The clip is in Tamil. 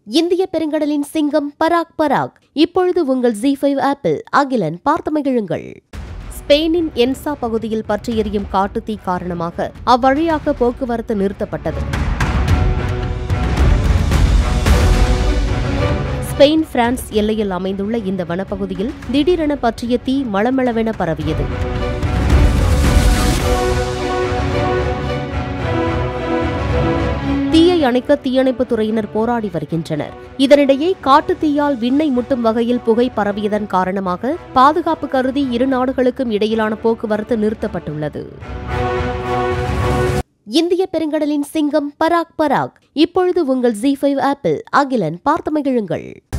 இந்திய பெருங்கடலின் சிங்கம் பராக் பராக் இப்பொழுது உங்கள் ஜி ஃபைவ் ஆப்பிள் அகிலன் பார்த்து மகிழுங்கள் ஸ்பெயினின் என்சா பகுதியில் பற்றி எரியும் காட்டுத்தீ காரணமாக அவ்வழியாக போக்குவரத்து நிறுத்தப்பட்டது ஸ்பெயின் பிரான்ஸ் எல்லையில் அமைந்துள்ள இந்த வனப்பகுதியில் திடீரென பற்றிய தீ மளமளவென பரவியது தீயை அணைக்க தீயணைப்புத் துறையினர் போராடி வருகின்றனர் இதனிடையே காட்டுத் தீயால் விண்ணை முட்டும் வகையில் புகை பரவியதன் காரணமாக பாதுகாப்பு கருதி இரு நாடுகளுக்கும் இடையிலான போக்குவரத்து நிறுத்தப்பட்டுள்ளது இந்திய பெருங்கடலின் சிங்கம் பராக் பராக் இப்பொழுது உங்கள் ஜி ஃபைவ் ஆப்பிள் அகிலன் பார்த்து மகிழுங்கள்